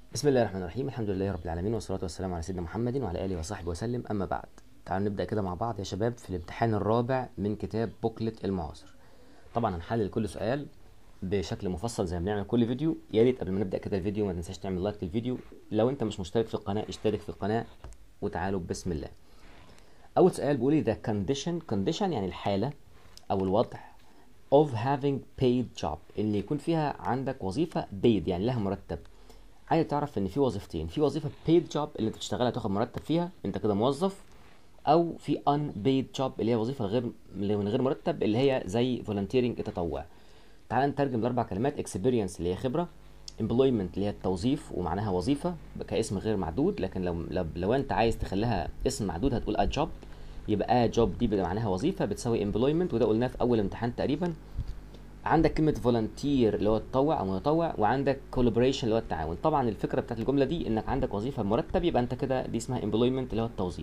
بسم الله الرحمن الرحيم الحمد لله رب العالمين والصلاة والسلام على سيدنا محمد وعلى آله وصحبه وسلم أما بعد تعالوا نبدأ كده مع بعض يا شباب في الامتحان الرابع من كتاب بوكلت المعاصر طبعا هنحلل كل سؤال بشكل مفصل زي ما بنعمل كل فيديو يا ريت قبل ما نبدأ كده الفيديو ما تنساش تعمل لايك للفيديو لو انت مش مشترك في القناة اشترك في القناة وتعالوا بسم الله أول سؤال بيقول لي the condition condition يعني الحالة أو الوضع of having paid job اللي يكون فيها عندك وظيفة paid يعني لها مرتب عايز تعرف ان في وظيفتين في وظيفه paid job اللي انت بتشتغلها تاخد مرتب فيها انت كده موظف او في unpaid job اللي هي وظيفه غير اللي من غير مرتب اللي هي زي volunteering التطوع تعال نترجم الاربع كلمات experience اللي هي خبره employment اللي هي التوظيف ومعناها وظيفه كاسم غير معدود لكن لو لو, لو انت عايز تخليها اسم معدود هتقول a job يبقى a job دي بيبقى معناها وظيفه بتساوي employment وده قلناه في اول امتحان تقريبا عندك كلمة فولنتير اللي هو التطوع أو متطوع وعندك كولابوريشن اللي هو التعاون طبعا الفكرة بتاعت الجملة دي إنك عندك وظيفة مرتب يبقى أنت كده دي اسمها employment اللي هو التوظيف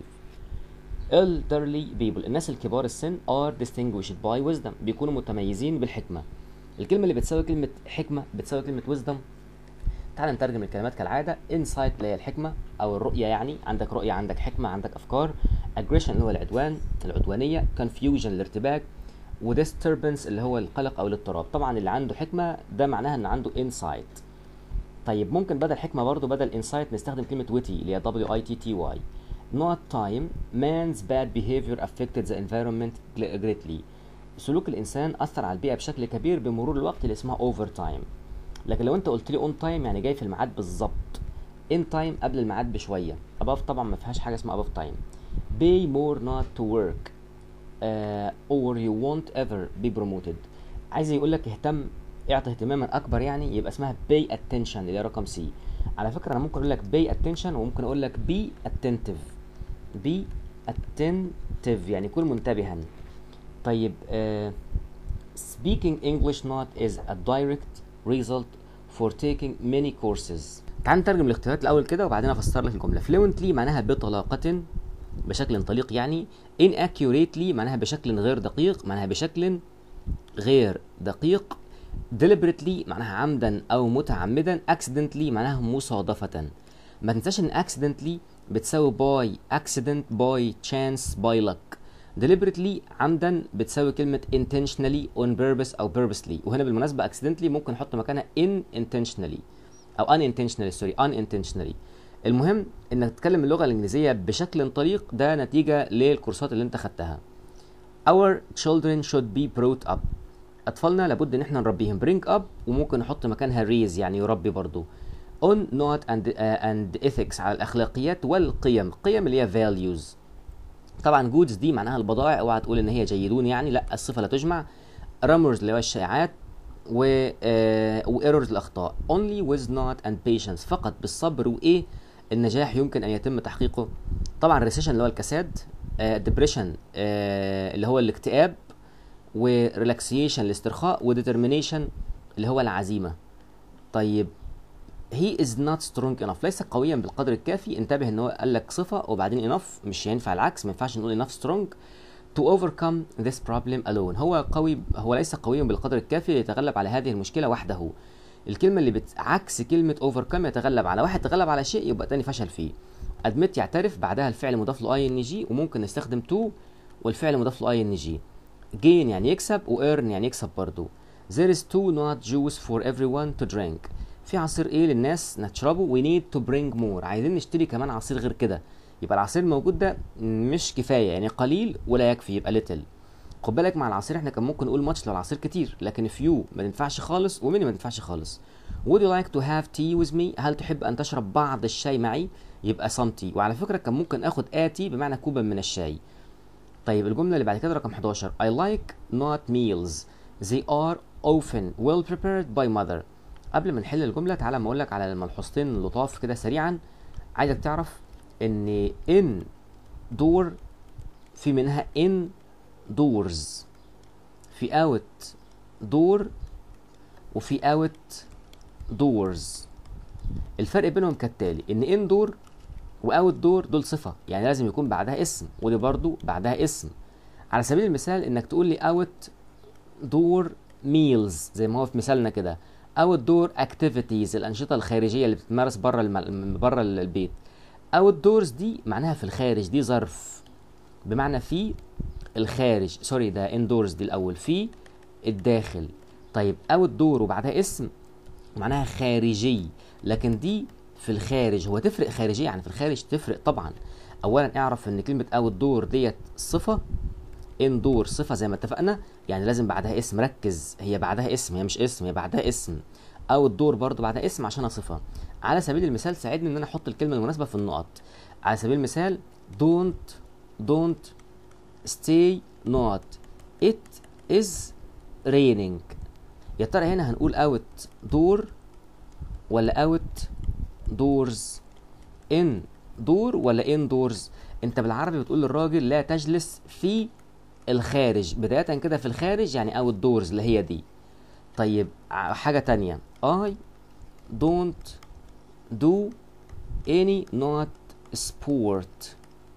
elderly people الناس الكبار السن are distinguished by wisdom بيكونوا متميزين بالحكمة الكلمة اللي بتساوي كلمة حكمة بتساوي كلمة wisdom تعال نترجم الكلمات كالعادة insight اللي هي الحكمة أو الرؤية يعني عندك رؤية عندك حكمة عندك أفكار aggression اللي هو العدوان العدوانية confusion الارتباك وديستربنس اللي هو القلق او الاضطراب طبعا اللي عنده حكمه ده معناها ان عنده انسايت طيب ممكن بدل حكمه برضو بدل انسايت نستخدم كلمه witty اللي هي دبليو اي تي تي واي not time man's bad behavior affected the environment greatly سلوك الانسان اثر على البيئه بشكل كبير بمرور الوقت اللي اسمها اوفر تايم لكن لو انت قلت لي اون تايم يعني جاي في الميعاد بالظبط ان تايم قبل الميعاد بشويه above طبعا ما فيهاش حاجه اسمها above time pay more not to work uh, or you won't ever be promoted عايز يقول لك اهتم اعطي اهتماما اكبر يعني يبقى اسمها pay attention اللي هي رقم سي على فكره انا ممكن اقول لك pay attention وممكن اقول لك be attentive be attentive يعني كن منتبها طيب uh, speaking English not is a direct result for taking many courses تعال نترجم الاختيارات الاول كده وبعدين افسر لك الجمله fluently معناها بطلاقه بشكل طليق يعني inaccurately معناها بشكل غير دقيق معناها بشكل غير دقيق deliberately معناها عمدا او متعمدا accidentally معناها مصادفة ما تنساش ان accidentally بتساوي by accident by chance by luck deliberately عمدا بتساوي كلمة intentionally on purpose او purposely وهنا بالمناسبة accidentally ممكن نحط مكانها in intentionally او unintentionally سوري unintentionally المهم انك تتكلم اللغه الانجليزيه بشكل طليق ده نتيجه للكورسات اللي انت خدتها our children should be brought up اطفالنا لابد ان احنا نربيهم bring up وممكن نحط مكانها raise يعني يربي برضو on not and uh, and ethics على الاخلاقيات والقيم القيم اللي هي values طبعا goods دي معناها البضائع اوعى تقول ان هي جيدون يعني لا الصفه لا تجمع rumors اللي هو الشائعات و uh, وايرورز الاخطاء only with not and patience فقط بالصبر وايه النجاح يمكن ان يتم تحقيقه طبعا الريسيشن اللي هو الكساد ديبريشن آه اللي هو الاكتئاب وريلاكسيشن الاسترخاء وديترمينيشن اللي هو العزيمه طيب he is not strong enough ليس قويا بالقدر الكافي انتبه ان هو قال لك صفه وبعدين enough مش ينفع العكس ما ينفعش نقول enough strong to overcome this problem alone هو قوي هو ليس قويا بالقدر الكافي ليتغلب على هذه المشكله وحده الكلمه اللي بتعكس كلمه اوفركم يتغلب على واحد تغلب على شيء يبقى تاني فشل فيه ادمت يعترف بعدها الفعل مضاف له اي ان جي وممكن نستخدم تو والفعل مضاف له اي ان جي جين يعني يكسب وايرن يعني يكسب برضه there is two not juice for everyone to drink في عصير ايه للناس نشربه we need to bring more عايزين نشتري كمان عصير غير كده يبقى العصير الموجود ده مش كفايه يعني قليل ولا يكفي يبقى little خد بالك مع العصير احنا كان ممكن نقول ماتش لو العصير كتير لكن فيو ما تنفعش خالص وميني ما تنفعش خالص would you like to have tea with me هل تحب ان تشرب بعض الشاي معي يبقى some tea وعلى فكره كان ممكن اخد اتي بمعنى كوبا من الشاي طيب الجمله اللي بعد كده رقم 11 I like not meals they are often well prepared by mother قبل ما نحل الجمله تعالى ما اقول لك على الملحوظتين اللطاف كده سريعا عايزك تعرف ان in door في منها in doors في اوت دور وفي اوت دورز الفرق بينهم كالتالي ان ان دور واوت دور دول صفه يعني لازم يكون بعدها اسم ودي برضو بعدها اسم على سبيل المثال انك تقول لي اوت دور ميلز زي ما هو في مثالنا كده outdoor activities الأنشطة الخارجية اللي بتتمارس بره الم... بره البيت outdoors دي معناها في الخارج دي ظرف بمعنى في الخارج سوري ده indoors دي الأول في الداخل طيب outdoor وبعدها اسم معناها خارجي لكن دي في الخارج هو تفرق خارجية يعني في الخارج تفرق طبعا أولا اعرف إن كلمة outdoor ديت صفة اندور صفة زي ما اتفقنا يعني لازم بعدها اسم ركز هي بعدها اسم هي مش اسم هي بعدها اسم او الدور برضو بعدها اسم عشان صفة على سبيل المثال ساعدني ان انا احط الكلمة المناسبة في النقط على سبيل المثال don't don't stay not it is raining يا ترى هنا هنقول out door ولا out doors in دور ولا indoors انت بالعربي بتقول للراجل لا تجلس في الخارج بداية كده في الخارج يعني اوت دورز اللي هي دي طيب حاجة تانية I don't do any not sport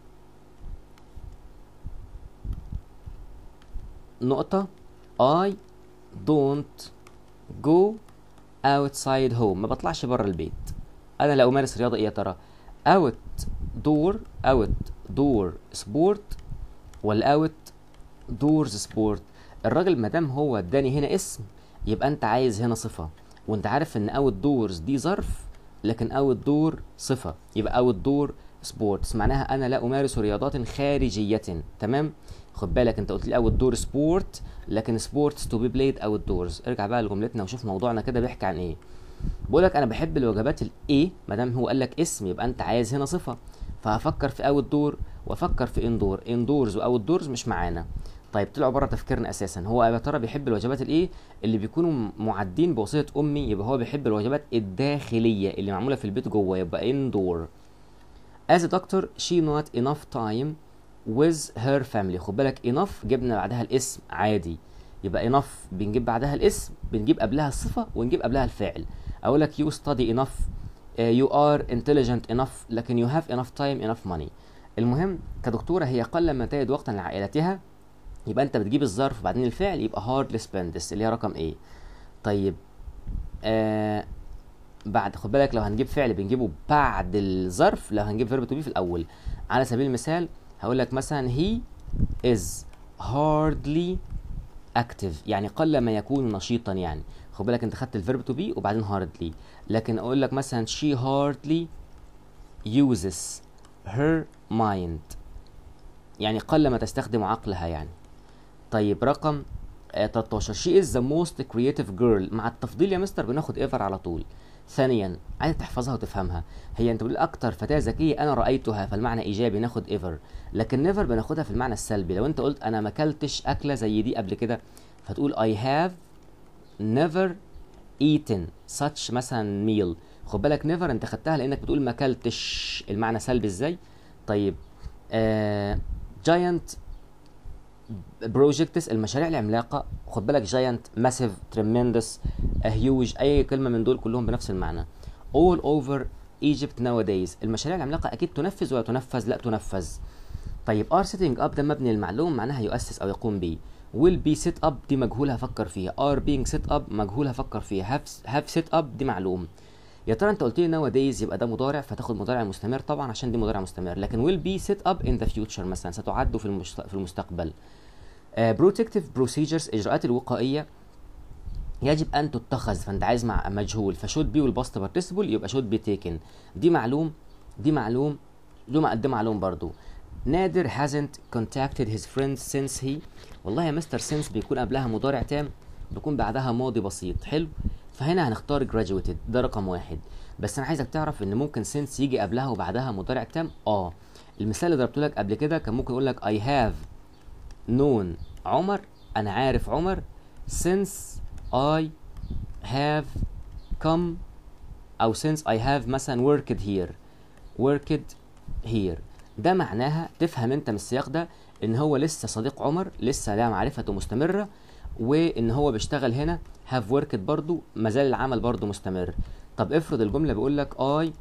نقطة I don't go outside home ما بطلعش بره البيت أنا لا أمارس رياضة إيه يا ترى out door out door sport ولا out دورز سبورت الراجل ما دام هو اداني هنا اسم يبقى انت عايز هنا صفه وانت عارف ان اوت دورز دي ظرف لكن اوت دور صفه يبقى اوت دور سبورتس معناها انا لا امارس رياضات خارجيه تمام خد بالك انت قلت لي اوت دور سبورت لكن سبورتس تو بي بلايد اوت دورز ارجع بقى لجملتنا وشوف موضوعنا كده بيحكي عن ايه بقول لك انا بحب الوجبات الايه ما دام هو قال لك اسم يبقى انت عايز هنا صفه فهفكر في اوت دور وافكر في اندور اندورز واوت دورز مش معانا طيب طلعوا بره تفكيرنا اساسا هو يا ترى بيحب الوجبات الايه اللي بيكونوا معدين بوصيه امي يبقى هو بيحب الوجبات الداخليه اللي معموله في البيت جوه يبقى indoor as a doctor she not enough time with her family خد بالك enough جبنا بعدها الاسم عادي يبقى enough بنجيب بعدها الاسم بنجيب قبلها الصفه ونجيب قبلها الفعل اقول لك you study enough uh, you are intelligent enough لكن you have enough time enough money المهم كدكتوره هي قل ما تجد وقتا لعائلتها يبقى انت بتجيب الظرف وبعدين الفعل يبقى hardly spent اللي هي رقم ايه طيب آه بعد خد بالك لو هنجيب فعل بنجيبه بعد الظرف لو هنجيب فيرب تو بي في الاول على سبيل المثال هقول لك مثلا he is hardly active يعني قل ما يكون نشيطا يعني خد بالك انت خدت الفيرب تو بي وبعدين hardly لكن اقول لك مثلا she hardly uses her mind يعني قل ما تستخدم عقلها يعني طيب رقم آه 13 she is the most creative girl مع التفضيل يا مستر بناخد ايفر على طول ثانيا عايز تحفظها وتفهمها هي انت بتقول اكتر فتاه ذكيه انا رايتها فالمعنى ايجابي ناخد ايفر لكن نيفر بناخدها في المعنى السلبي لو انت قلت انا ما اكلتش اكله زي دي قبل كده فتقول I have never eaten such مثلا meal خد بالك never انت خدتها لانك بتقول ما اكلتش المعنى سلبي ازاي طيب آه giant بروجكتس المشاريع العملاقه خد بالك جاينت ماسيف تريمندس هيوج اي كلمه من دول كلهم بنفس المعنى all over Egypt nowadays المشاريع العملاقه اكيد تنفذ ولا تنفذ لا تنفذ طيب ار سيتنج اب ده مبني المعلوم معناها يؤسس او يقوم به will be set up دي مجهول هفكر فيها are being set up مجهول هفكر فيها have, have set up دي معلوم يا ترى انت قلت لي nowadays يبقى ده مضارع فتاخد مضارع مستمر طبعا عشان دي مضارع مستمر لكن will be set up in the future مثلا ستعد في المست... في المستقبل بروتكتيف بروسيجرز اجراءات الوقائيه يجب ان تتخذ فانت عايز مع مجهول فشود بي والباست بارتيسيبل يبقى شود بي تيكن دي معلوم دي معلوم دي ده معلوم برضو نادر hasn't contacted his friends since he والله يا مستر since بيكون قبلها مضارع تام بيكون بعدها ماضي بسيط حلو فهنا هنختار graduated ده رقم واحد بس انا عايزك تعرف ان ممكن since يجي قبلها وبعدها مضارع تام اه المثال اللي ضربته لك قبل كده كان ممكن اقول لك I have known عمر انا عارف عمر since I have come او since I have مثلا worked here worked here ده معناها تفهم انت من السياق ده ان هو لسه صديق عمر لسه لا معرفته مستمرة وان هو بيشتغل هنا have worked برضو مازال العمل برضو مستمر طب افرض الجملة بيقول لك I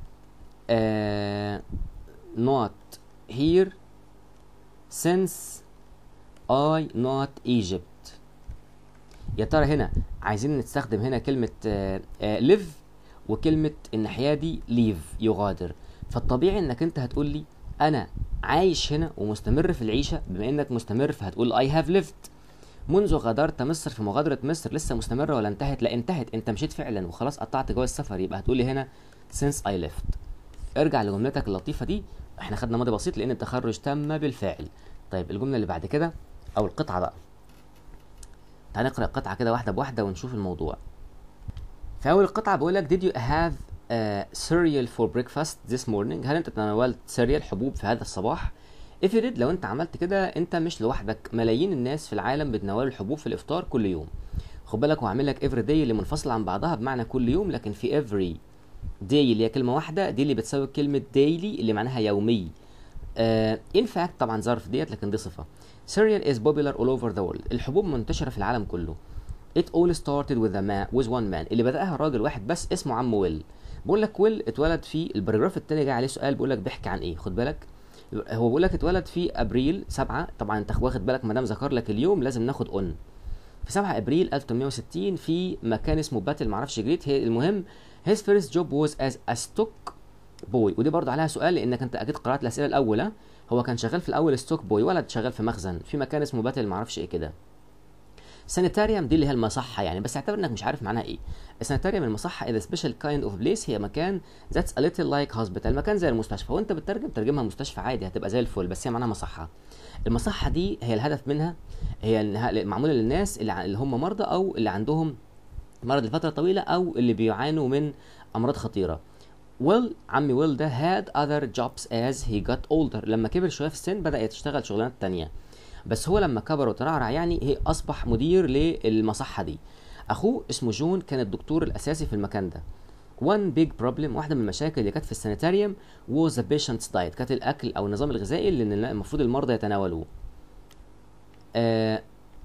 uh, not here since I not Egypt يا ترى هنا عايزين نستخدم هنا كلمه ليف وكلمه الناحيه دي ليف يغادر فالطبيعي انك انت هتقول لي انا عايش هنا ومستمر في العيشه بما انك مستمر فهتقول اي هاف ليفد منذ غادرت مصر في مغادرة مصر لسه مستمرة ولا انتهت؟ لا انتهت انت مشيت فعلا وخلاص قطعت جواز السفر يبقى هتقولي هنا since I left ارجع لجملتك اللطيفة دي احنا خدنا ماضي بسيط لان التخرج تم بالفعل طيب الجملة اللي بعد كده او القطعة بقى تعال نقرأ القطعة كده واحدة بواحدة ونشوف الموضوع في أول القطعة بيقول لك did you have uh, cereal for breakfast this morning هل انت تناولت سيريال حبوب في هذا الصباح if you did لو انت عملت كده انت مش لوحدك ملايين الناس في العالم بيتناولوا الحبوب في الافطار كل يوم خد بالك وعامل لك every day اللي منفصل عن بعضها بمعنى كل يوم لكن في every day اللي هي كلمه واحده دي اللي بتساوي كلمه daily اللي معناها يومي uh, in fact طبعا ظرف ديت لكن دي صفه cereal is popular all over the world الحبوب منتشره في العالم كله it all started with a man with one man اللي بدأها راجل واحد بس اسمه عم ويل بقول لك ويل اتولد في البراجراف التاني جاي عليه سؤال بيقول لك بيحكي عن ايه خد بالك هو بيقول لك اتولد في ابريل 7 طبعا انت واخد بالك ما دام ذكر لك اليوم لازم ناخد اون في 7 ابريل 1860 في مكان اسمه باتل معرفش جريت هي المهم his first job was as a stock boy ودي برضه عليها سؤال لانك انت اكيد قرات الاسئله الاولى هو كان شغال في الاول ستوك بوي ولد شغال في مخزن في مكان اسمه باتل معرفش ايه كده سانيتاريوم دي اللي هي المصحة يعني بس اعتبر انك مش عارف معناها ايه السانيتاريوم المصحة is a special kind of place هي مكان that's a little like hospital مكان زي المستشفى وانت بتترجم ترجمها مستشفى عادي هتبقى زي الفل بس هي معناها مصحة المصحة دي هي الهدف منها هي معمولة للناس اللي, اللي هم مرضى او اللي عندهم مرض لفترة طويلة او اللي بيعانوا من امراض خطيرة ويل عمي ويل ده had other jobs as he got older لما كبر شوية في السن بدأ يشتغل شغلانات تانية بس هو لما كبر وترعرع يعني هي اصبح مدير للمصحه دي اخوه اسمه جون كان الدكتور الاساسي في المكان ده one big problem واحده من المشاكل اللي كانت في السانيتاريوم was the patient's diet كانت الاكل او النظام الغذائي اللي المفروض المرضى يتناولوه uh,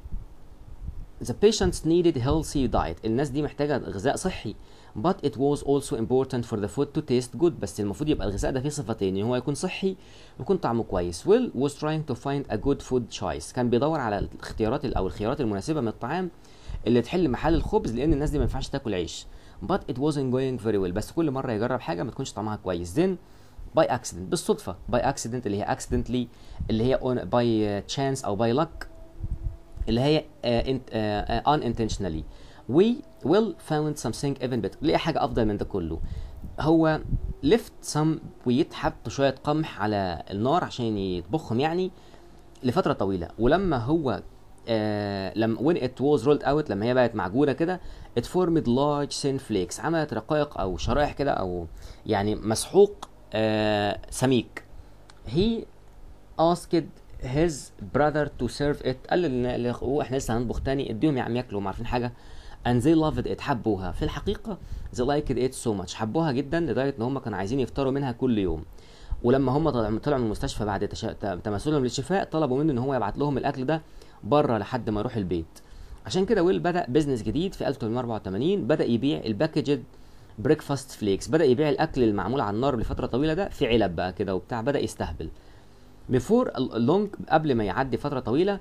the patients needed healthy diet الناس دي محتاجه غذاء صحي but it was also important for the food to taste good بس المفروض يبقى الغذاء ده فيه صفتين ان هو يكون صحي ويكون طعمه كويس Will was trying to find a good food choice كان بيدور على الاختيارات او الخيارات المناسبه من الطعام اللي تحل محل الخبز لان الناس دي ما ينفعش تاكل عيش but it wasn't going very well بس كل مره يجرب حاجه ما تكونش طعمها كويس then by accident بالصدفه by accident اللي هي accidentally اللي هي on by chance او by luck اللي هي uh, in, uh, uh, unintentionally we will found something even better لقى حاجة أفضل من ده كله هو lift some wheat حط شوية قمح على النار عشان يطبخهم يعني لفترة طويلة ولما هو آه لما when it was rolled out لما هي بقت معجونة كده it formed large thin flakes عملت رقائق أو شرائح كده أو يعني مسحوق آه سميك he asked his brother to serve it قال لاخوه احنا لسه هنطبخ تاني اديهم يا عم ياكلوا ما عارفين حاجه and they loved it حبوها في الحقيقه they liked it so much حبوها جدا لدرجه ان هم كانوا عايزين يفطروا منها كل يوم ولما هم طلعوا طلعوا من المستشفى بعد تشا... تمثلهم للشفاء طلبوا منه ان هو يبعت لهم الاكل ده بره لحد ما يروح البيت عشان كده ويل بدا بزنس جديد في 1884 بدا يبيع الباكجد بريكفاست فليكس بدا يبيع الاكل المعمول على النار لفتره طويله ده في علب بقى كده وبتاع بدا يستهبل بيفور لونج قبل ما يعدي فتره طويله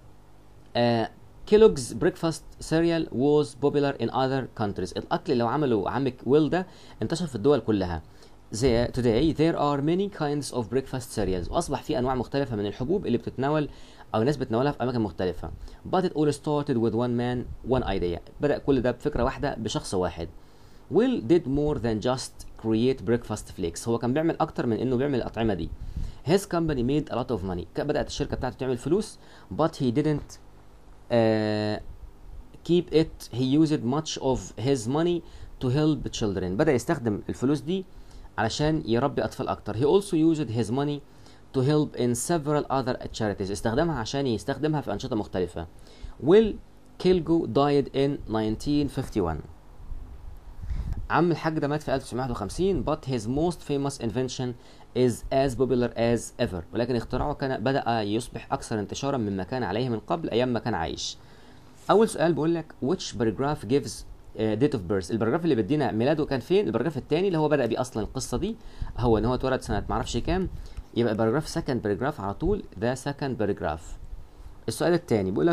كيلوجز بريكفاست سيريال was popular in other countries الاكل اللي عمله عمك ويل ده انتشر في الدول كلها زي today there are many kinds of breakfast cereals واصبح في انواع مختلفه من الحبوب اللي بتتناول او الناس بتناولها في اماكن مختلفه but it all started with one man one idea بدا كل ده بفكره واحده بشخص واحد Will did more than just create breakfast flakes هو كان بيعمل اكتر من انه بيعمل الاطعمه دي his company made a lot of money بدات الشركه بتاعته تعمل فلوس but he didn't uh, keep it he used much of his money to help children بدأ يستخدم الفلوس دي علشان يربي أطفال أكتر he also used his money to help in several other charities استخدمها عشان يستخدمها في أنشطة مختلفة Will Kilgo died in 1951 عم الحاج ده مات في 1951 but his most famous invention is as popular as ever ولكن اختراعه كان بدأ يصبح أكثر انتشارا مما كان عليه من قبل أيام ما كان عايش أول سؤال بيقول لك which paragraph gives uh, date of birth البراجراف اللي بيدينا ميلاده كان فين البراجراف الثاني اللي هو بدأ بيه أصلا القصة دي هو إن هو اتولد سنة معرفش كام يبقى البراجراف second paragraph على طول ده second paragraph السؤال الثاني بيقول لك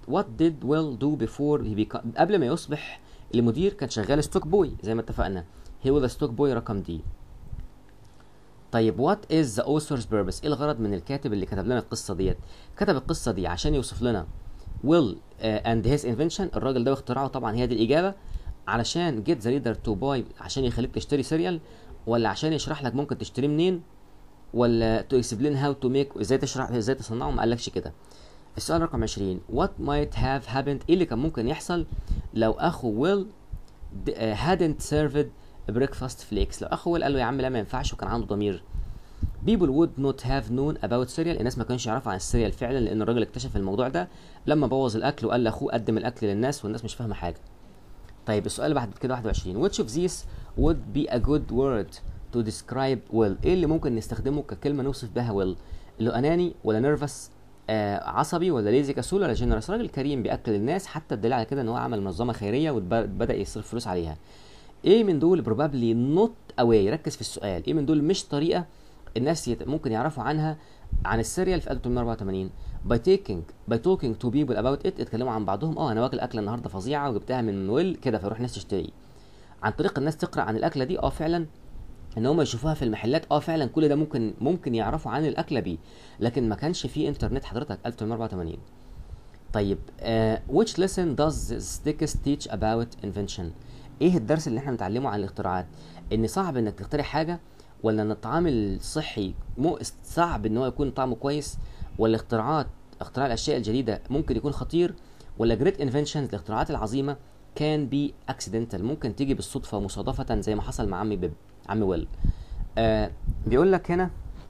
what did Will do before he become قبل ما يصبح المدير كان شغال ستوك بوي زي ما اتفقنا he was a stock boy رقم دي طيب what is the author's purpose ايه الغرض من الكاتب اللي كتب لنا القصه ديت كتب القصه دي عشان يوصف لنا will uh, and his invention الراجل ده واختراعه طبعا هي دي الاجابه علشان get the reader to buy عشان يخليك تشتري سيريال ولا عشان يشرح لك ممكن تشتريه منين ولا to explain how to make ازاي تشرح ازاي تصنعه ما قالكش كده السؤال رقم 20 what might have happened ايه اللي كان ممكن يحصل لو اخو ويل hadn't served breakfast flakes لو اخو ويل قال له يا عم لا ما ينفعش وكان عنده ضمير people would not have known about cereal الناس ما كانش يعرفوا عن السيريال فعلا لان الراجل اكتشف الموضوع ده لما بوظ الاكل وقال لاخوه قدم الاكل للناس والناس مش فاهمه حاجه طيب السؤال اللي بعد كده 21 which of these would be a good word to describe will ايه اللي ممكن نستخدمه ككلمه نوصف بها will اللي هو اناني ولا نيرفس آه عصبي ولا ليزي كسول ولا جنرس راجل كريم بياكل الناس حتى الدليل على كده ان هو عمل منظمه خيريه وبدا يصرف فلوس عليها ايه من دول probably not away ركز في السؤال ايه من دول مش طريقه الناس يت... ممكن يعرفوا عنها عن السيريال في 1884 by taking by talking to people about it اتكلموا عن بعضهم اه انا واكل اكله النهارده فظيعه وجبتها من ويل كده فيروح الناس تشتري عن طريق الناس تقرا عن الاكله دي اه فعلا ان هم يشوفوها في المحلات اه فعلا كل ده ممكن ممكن يعرفوا عن الاكله بيه لكن ما كانش في انترنت حضرتك 1884 طيب uh, which lesson does this text teach about invention ايه الدرس اللي احنا بنتعلمه عن الاختراعات ان صعب انك تخترع حاجه ولا ان الطعام الصحي مو صعب ان هو يكون طعمه كويس ولا اختراعات اختراع الاشياء الجديده ممكن يكون خطير ولا great inventions الاختراعات العظيمه can be accidental ممكن تيجي بالصدفه مصادفه زي ما حصل مع عمي بيب عمي ويل آه بيقول لك هنا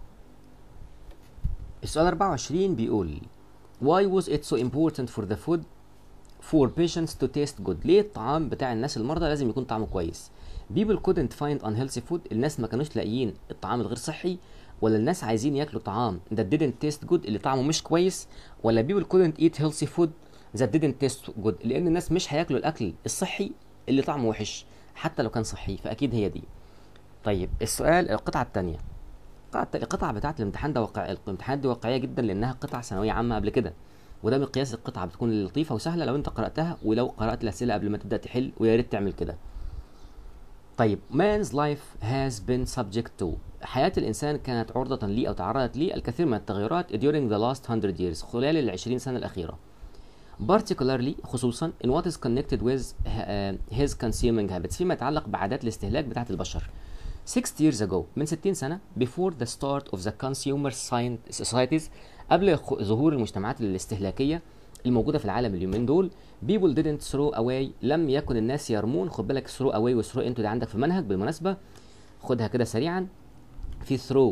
السؤال 24 بيقول why was it so important for the food for patients to taste good ليه الطعام بتاع الناس المرضى لازم يكون طعمه كويس people couldn't find unhealthy food الناس ما كانوش لاقيين الطعام الغير صحي ولا الناس عايزين ياكلوا طعام that didn't taste good اللي طعمه مش كويس ولا people couldn't eat healthy food that didn't taste good لان الناس مش هياكلوا الاكل الصحي اللي طعمه وحش حتى لو كان صحي فاكيد هي دي طيب السؤال القطعه الثانيه القطعه بتاعه الامتحان ده واقع الامتحانات دي واقعيه جدا لانها قطع ثانويه عامه قبل كده وده مقياس القطعه بتكون لطيفه وسهله لو انت قراتها ولو قرات الاسئله قبل ما تبدا تحل ويا ريت تعمل كده طيب man's life has been subject to حياة الإنسان كانت عرضة لي أو تعرضت لي الكثير من التغيرات during the last 100 years خلال العشرين سنة الأخيرة particularly خصوصا in what is connected with uh, his consuming habits فيما يتعلق بعادات الاستهلاك بتاعة البشر 60 years ago من 60 سنة before the start of the consumer societies قبل ظهور المجتمعات الاستهلاكية الموجودة في العالم اليومين دول people didn't throw away لم يكن الناس يرمون خد بالك throw away و throw into دي عندك في منهج بالمناسبة خدها كده سريعا في throw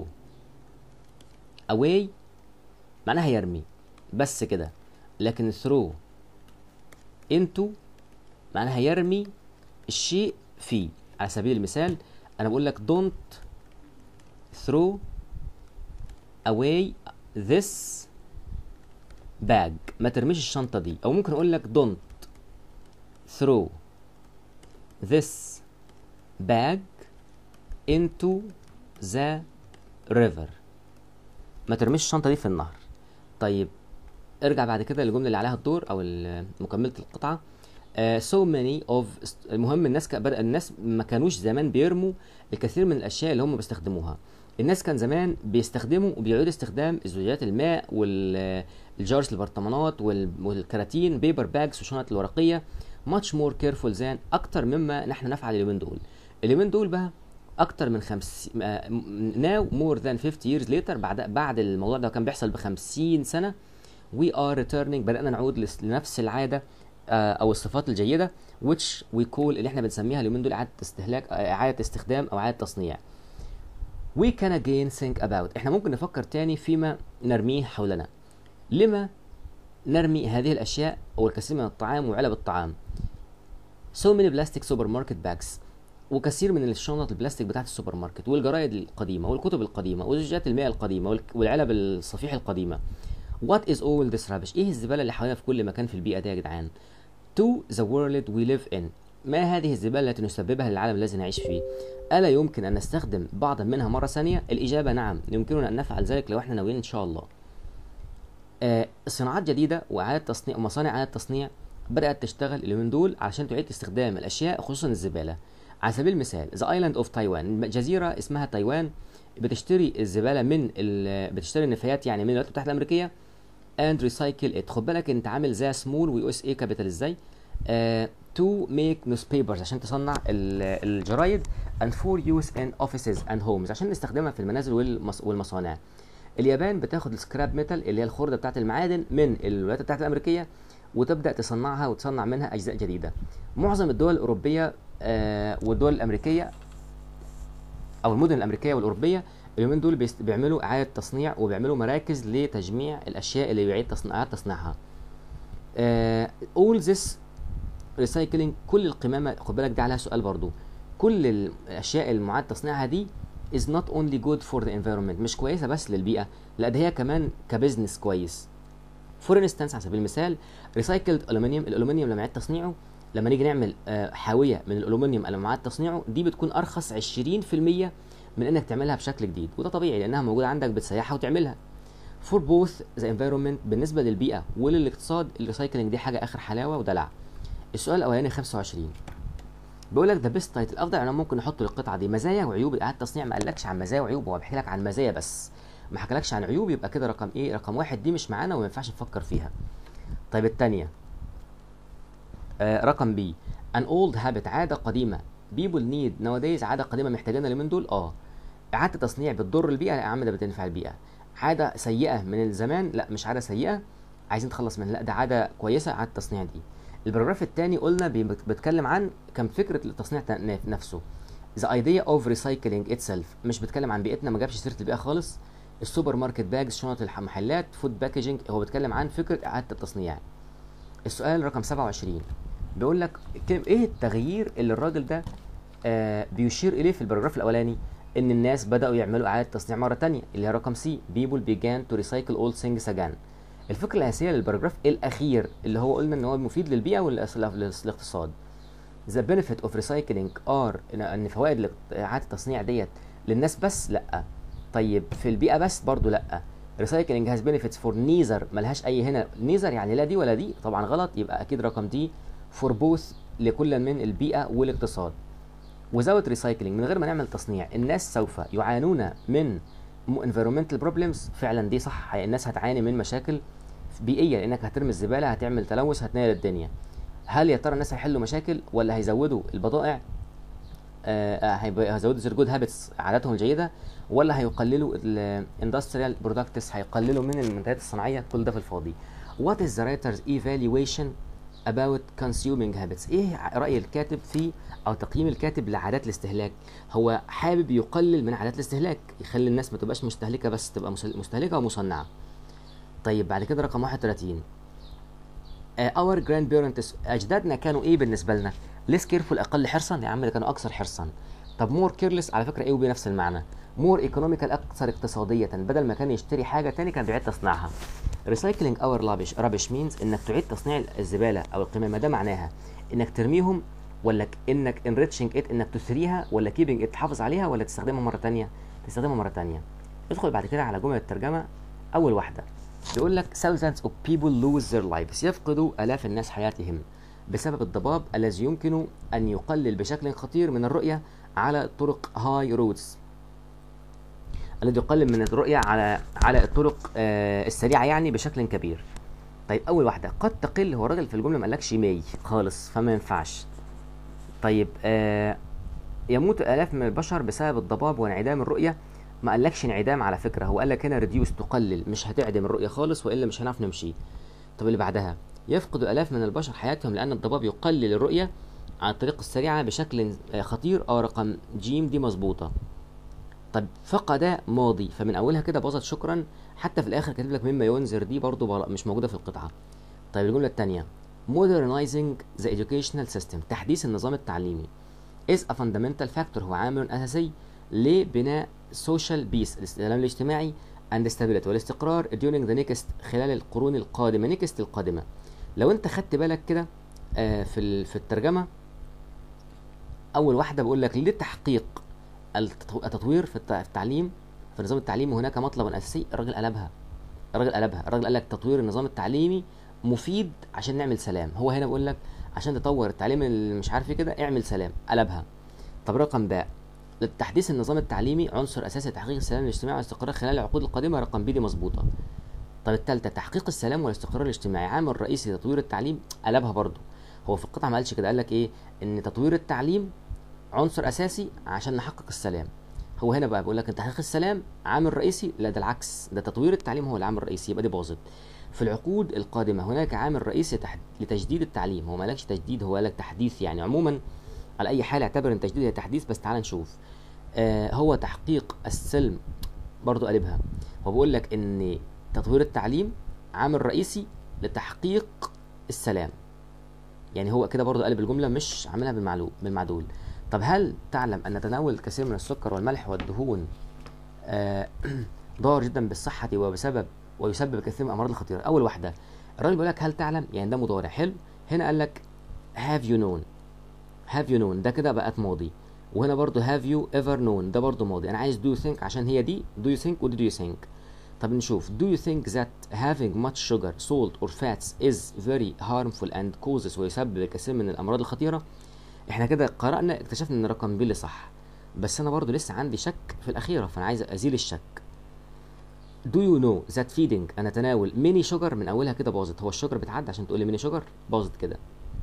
away معناها يرمي بس كده لكن throw into معناها يرمي الشيء فيه على سبيل المثال انا بقول لك don't throw away this bag ما ترميش الشنطة دي او ممكن اقول لك don't throw this bag into the river ما ترميش الشنطة دي في النهر طيب ارجع بعد كده للجملة اللي عليها الدور او مكملة القطعة uh, so many of المهم الناس ك... بدأ الناس ما كانوش زمان بيرموا الكثير من الاشياء اللي هم بيستخدموها الناس كان زمان بيستخدموا وبيعيدوا استخدام زجاجات الماء والجارز البرطمانات والكراتين بيبر باجز والشنط الورقيه much more careful than اكتر مما نحن نفعل اليومين دول اليومين دول بقى اكتر من خمس now more than 50 years later بعد بعد الموضوع ده كان بيحصل ب 50 سنه we are returning بدأنا نعود لنفس العادة أو الصفات الجيدة which we call اللي احنا بنسميها اليومين دول إعادة استهلاك إعادة استخدام أو إعادة تصنيع. We can again think about احنا ممكن نفكر تاني فيما نرميه حولنا. لما نرمي هذه الأشياء أو الكثير من الطعام وعلب الطعام. So many plastic supermarket bags وكثير من الشنط البلاستيك بتاعت السوبر ماركت والجرايد القديمة والكتب القديمة وزجاجات الماء القديمة والعلب الصفيح القديمة. What is all this rubbish؟ ايه الزبالة اللي حوالينا في كل مكان في البيئة دي يا جدعان؟ To the world we live in. ما هذه الزبالة التي نسببها للعالم الذي نعيش فيه؟ ألا يمكن أن نستخدم بعضا منها مرة ثانية؟ الإجابة نعم، يمكننا أن نفعل ذلك لو احنا ناويين إن شاء الله. آه صناعات جديده واعاده تصنيع ومصانع اعاده تصنيع بدات تشتغل اليومين دول عشان تعيد استخدام الاشياء خصوصا الزباله على سبيل المثال ذا ايلاند اوف تايوان جزيره اسمها تايوان بتشتري الزباله من ال... بتشتري النفايات يعني من الولايات المتحده الامريكيه اند ريسايكل ات خد بالك انت عامل زي سمول ويو اس اي كابيتال ازاي تو ميك نيوز بيبرز عشان تصنع ال- الجرايد and for use in offices and homes عشان نستخدمها في المنازل والمص... والمصانع اليابان بتاخد السكراب ميتال اللي هي الخرده بتاعت المعادن من الولايات المتحده الامريكيه وتبدا تصنعها وتصنع منها اجزاء جديده معظم الدول الاوروبيه آه والدول الامريكيه او المدن الامريكيه والاوروبيه اليومين دول بيست- بيعملوا اعاده تصنيع وبيعملوا مراكز لتجميع الاشياء اللي بيعيد تصنيع اعاده تصنيعها آه all this ريسايكلينج كل القمامه خد بالك ده عليها سؤال برضو كل الاشياء المعاد تصنيعها دي is not only good for the environment مش كويسه بس للبيئه لا ده هي كمان كبزنس كويس فور انستنس على سبيل المثال ريسايكلد الومنيوم الالومنيوم لما يعاد تصنيعه لما نيجي نعمل آه، حاويه من الالومنيوم لما يعاد تصنيعه دي بتكون ارخص 20% من انك تعملها بشكل جديد وده طبيعي لانها موجوده عندك بتسيحها وتعملها فور بوث ذا انفيرومنت بالنسبه للبيئه وللاقتصاد الريسايكلينج دي حاجه اخر حلاوه ودلع السؤال الاولاني 25 بيقول لك ذا بيست تايتل افضل عنوان ممكن نحطه للقطعه دي مزايا وعيوب اعاده التصنيع ما قالكش عن مزايا وعيوب هو بيحكي لك عن مزايا بس ما حكالكش عن عيوب يبقى كده رقم ايه رقم واحد دي مش معانا وما ينفعش نفكر فيها طيب الثانيه آه رقم بي an old habit عاده قديمه people need nowadays عاده قديمه محتاجينها اليومين دول اه اعاده التصنيع بتضر البيئه لا يا عم ده بتنفع البيئه عاده سيئه من الزمان لا مش عاده سيئه عايزين نتخلص منها لا ده عاده كويسه اعاده التصنيع دي البراجراف الثاني قلنا بي- بيتكلم عن كم فكره التصنيع تا- نفسه the idea of recycling itself مش بيتكلم عن بيئتنا ما جابش سيره البيئه خالص السوبر ماركت باجز شنط المحلات فود باكجينج هو بيتكلم عن فكره اعاده التصنيع السؤال رقم 27 بيقول لك كم ايه التغيير اللي الراجل ده آه بيشير اليه في البراجراف الاولاني ان الناس بداوا يعملوا اعاده تصنيع مره تانية اللي هي رقم سي people began to recycle all things again الفكره الاساسيه للبراجراف الاخير اللي هو قلنا ان هو مفيد للبيئه والاقتصاد the benefit of recycling are إن- ان فوائد الاق- اعاده التصنيع ديت للناس بس لا طيب في البيئه بس برضو لا recycling has benefits for neither ملهاش اي هنا neither يعني لا دي ولا دي طبعا غلط يبقى اكيد رقم دي for both لكل من البيئه والاقتصاد without recycling من غير ما نعمل تصنيع الناس سوف يعانون من م- environmental problems فعلا دي صح الناس هتعاني من مشاكل بيئيه لانك هترمي الزباله هتعمل تلوث هتنيل الدنيا هل يا ترى الناس هيحلوا مشاكل ولا هيزودوا البضائع آه، آه، هيبقى- هيزودوا their good habits عاداتهم الجيده ولا هيقللوا الاندستريال برودكتس هيقللوا من المنتجات الصناعيه كل ده في الفاضي what is the writer's evaluation about consuming habits ايه ع- راي الكاتب في او تقييم الكاتب لعادات الاستهلاك هو حابب يقلل من عادات الاستهلاك يخلي الناس ما تبقاش مستهلكه بس تبقى مسل- مستهلكه ومصنعه طيب بعد كده رقم 31 آه، our grandparents اجدادنا كانوا ايه بالنسبه لنا less careful اقل حرصا يا عم ده كانوا اكثر حرصا طب more careless على فكره ايه وبي نفس المعنى more economical اكثر اقتصاديه بدل ما كان يشتري حاجه تاني كان بيعيد تصنيعها recycling our rubbish rubbish means انك تعيد تصنيع الزباله او القمامه ده معناها انك ترميهم ولا ك- انك enriching it انك تثريها ولا keeping it تحافظ عليها ولا تستخدمها مره تانية تستخدمها مره تانية ادخل بعد كده على جمله الترجمه اول واحده بيقول لك thousands of people lose their lives يفقدوا آلاف الناس حياتهم بسبب الضباب الذي يمكن أن يقلل بشكل خطير من الرؤية على طرق هاي رودز الذي يقلل من الرؤية على على الطرق آه السريعة يعني بشكل كبير طيب أول واحدة قد تقل هو الراجل في الجملة ما قالكش ماي خالص فما ينفعش طيب آه يموت آلاف من البشر بسبب الضباب وانعدام الرؤية ما قالكش انعدام على فكرة هو قالك هنا ريديوس تقلل مش هتعدم الرؤية خالص وإلا مش هنعرف نمشي طب اللي بعدها يفقد آلاف من البشر حياتهم لأن الضباب يقلل الرؤية عن الطريق السريعة بشكل آه، خطير أو رقم جيم دي مظبوطة طب فقد ماضي فمن أولها كده باظت شكرا حتى في الآخر كاتب لك مما ينذر دي برضو بلا- مش موجودة في القطعة طيب الجملة الثانية modernizing the educational system تحديث النظام التعليمي is a fundamental factor هو عامل أساسي لبناء social peace السلام الاجتماعي and stability والاستقرار during the next خلال القرون القادمة next القادمة لو انت خدت بالك كده آه، في ال- في الترجمة أول واحدة بقول لك لتحقيق التطو- التطوير في الت- في التعليم في نظام التعليم هناك مطلب أساسي الراجل قلبها الراجل قلبها الراجل قال لك تطوير النظام التعليمي مفيد عشان نعمل سلام هو هنا بيقول لك عشان تطور التعليم اللي مش عارف ايه كده اعمل سلام قلبها طب رقم باء تحديث النظام التعليمي عنصر اساسي لتحقيق السلام الاجتماعي والاستقرار خلال العقود القادمه رقم بي دي مظبوطه طب الثالثه تحقيق السلام والاستقرار الاجتماعي عامل رئيسي لتطوير التعليم قلبها برضه هو في القطعه ما قالش كده قال لك ايه ان تطوير التعليم عنصر اساسي عشان نحقق السلام هو هنا بقى بيقول لك ان تحقيق السلام عامل رئيسي لا ده العكس ده تطوير التعليم هو العامل الرئيسي يبقى دي باظت في العقود القادمه هناك عامل رئيسي تحد... لتجديد التعليم هو ما قالكش تجديد هو قال لك تحديث يعني عموما على اي حال اعتبر ان تجديد هي تحديث بس تعال نشوف آه هو تحقيق السلم برضو قلبها هو بيقول لك ان تطوير التعليم عامل رئيسي لتحقيق السلام يعني هو كده برضو قلب الجمله مش عاملها بالمعلوم بالمعدول طب هل تعلم ان تناول الكثير من السكر والملح والدهون آه ضار جدا بالصحه وبسبب ويسبب الكثير من الامراض الخطيره اول واحده الراجل بيقول لك هل تعلم يعني ده مضارع حلو هنا قال لك have you known have you known ده كده بقت ماضي وهنا برضو have you ever known ده برضو ماضي انا عايز do you think عشان هي دي do you think ودي do you think طب نشوف do you think that having much sugar salt or fats is very harmful and causes ويسبب الكثير من الامراض الخطيره احنا كده قرأنا اكتشفنا ان رقم بي اللي صح بس انا برضو لسه عندي شك في الاخيره فانا عايز ازيل الشك Do you know that feeding انا تناول ميني شوجر من اولها كده باظت هو الشوجر بتعدي عشان تقول لي ميني شوجر باظت كده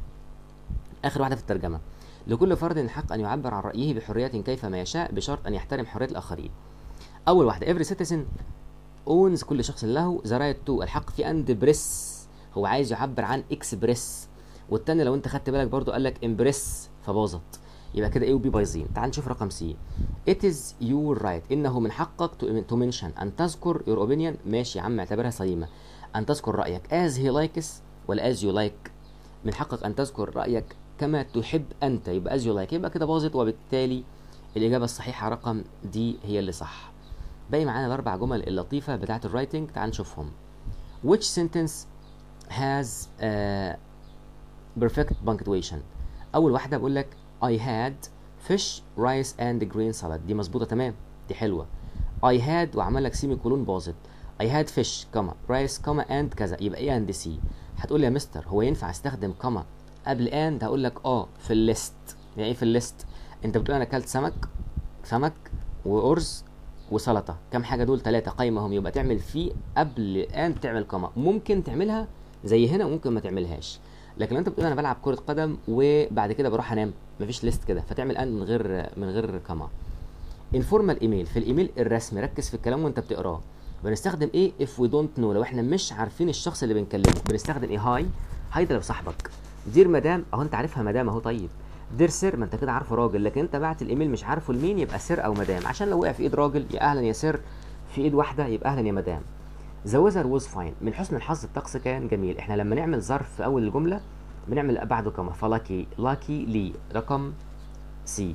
اخر واحده في الترجمه لكل فرد الحق ان يعبر عن رايه بحريه كيفما يشاء بشرط ان يحترم حريه الاخرين اول واحده every citizen owns كل شخص له the right to الحق في ان بريس هو عايز يعبر عن اكسبريس والتاني لو انت خدت بالك برضو قال لك امبريس فباظت يبقى كده ايه وبي بايظين تعال نشوف رقم سي it is your right انه من حقك to, to mention ان تذكر your opinion ماشي يا عم اعتبرها سليمه ان تذكر رايك as he likes ولا as you like من حقك ان تذكر رايك كما تحب انت يبقى as you like يبقى كده باظت وبالتالي الاجابه الصحيحه رقم دي هي اللي صح باقي معانا الاربع جمل اللطيفه بتاعه الرايتنج تعال نشوفهم which sentence has a perfect punctuation اول واحده بقول لك I had fish rice and green salad دي مظبوطه تمام دي حلوه I had وعمل لك سيمي كولون باظت I had fish كما rice كما and كذا يبقى ايه and سي هتقول لي يا مستر هو ينفع استخدم كما قبل and هقول لك اه في الليست يعني ايه في الليست انت بتقول انا اكلت سمك سمك وارز وسلطه كام حاجه دول ثلاثه قايمه هم يبقى تعمل في قبل and تعمل كما ممكن تعملها زي هنا وممكن ما تعملهاش لكن انت بتقول انا بلعب كره قدم وبعد كده بروح انام مفيش ليست كده فتعمل ان من غير من غير كما انفورمال ايميل في الايميل الرسمي ركز في الكلام وانت بتقراه بنستخدم ايه اف وي دونت نو لو احنا مش عارفين الشخص اللي بنكلمه بنستخدم ايه هاي هاي ده لو صاحبك دير مدام اهو انت عارفها مدام اهو طيب دير سر ما انت كده عارفه راجل لكن انت بعت الايميل مش عارفه لمين يبقى سر او مدام عشان لو وقع في ايد راجل يا اهلا يا سر في ايد واحده يبقى اهلا يا مدام ذا ويزر ووز فاين من حسن الحظ الطقس كان جميل احنا لما نعمل ظرف في اول الجمله بنعمل بعده كما فلاكي لاكي لي رقم سي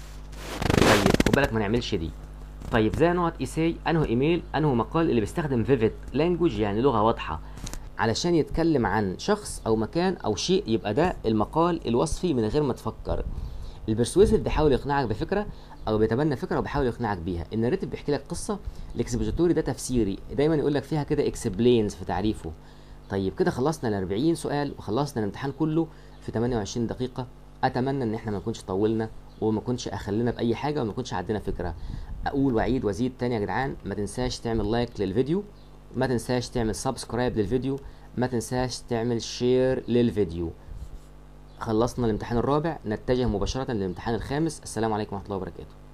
طيب خد بالك ما نعملش دي طيب ذا نوت ايساي انه ايميل انه مقال اللي بيستخدم فيفيد لانجوج يعني لغه واضحه علشان يتكلم عن شخص او مكان او شيء يبقى ده المقال الوصفي من غير ما تفكر البرسويسيف بيحاول يقنعك بفكره او بيتبنى فكره وبيحاول يقنعك بيها الناريتيف بيحكي لك قصه الاكسبوزيتوري ده تفسيري دايما يقول لك فيها كده اكسبلينز في تعريفه طيب كده خلصنا ال 40 سؤال وخلصنا الامتحان كله في 28 دقيقه اتمنى ان احنا ما نكونش طولنا وما نكونش اخلينا باي حاجه وما نكونش عندنا فكره اقول واعيد وازيد تاني يا جدعان ما تنساش تعمل لايك للفيديو ما تنساش تعمل سبسكرايب للفيديو ما تنساش تعمل شير للفيديو خلصنا الامتحان الرابع نتجه مباشره للامتحان الخامس السلام عليكم ورحمه الله وبركاته